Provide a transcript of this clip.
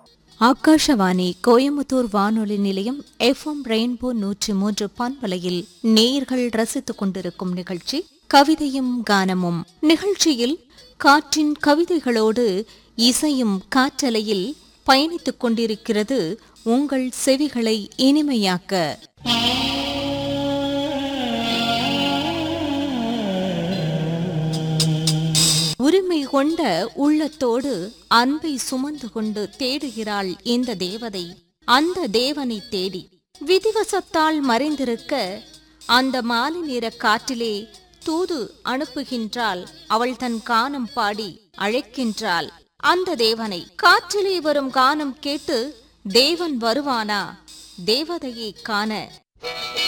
ஆகாஷவாணி கோயம்புத்தூர் வானொலி நிலையம் FM rainbow நூற்றி மூன்று பண்பலையில் நேயர்கள் ரசித்துக் கொண்டிருக்கும் நிகழ்ச்சி கவிதையும் கானமும் நிகழ்ச்சியில் காற்றின் கவிதைகளோடு இசையும் காற்றலையில் பயணித்துக் கொண்டிருக்கிறது உங்கள் செவிகளை இனிமையாக்க உரிமை கொண்ட உள்ளத்தோடு அன்பை சுமந்து கொண்டு தேடுகிறாள் இந்த தேவதை அந்த தேவனை தேடி விதிவசத்தால் மறைந்திருக்க அந்த மாலை நேர காற்றிலே தூது அனுப்புகின்றாள் அவள் தன் கானம் பாடி அழைக்கின்றாள் அந்த தேவனை காற்றிலே வரும் கானம் கேட்டு தேவன் வருவானா தேவதையை காண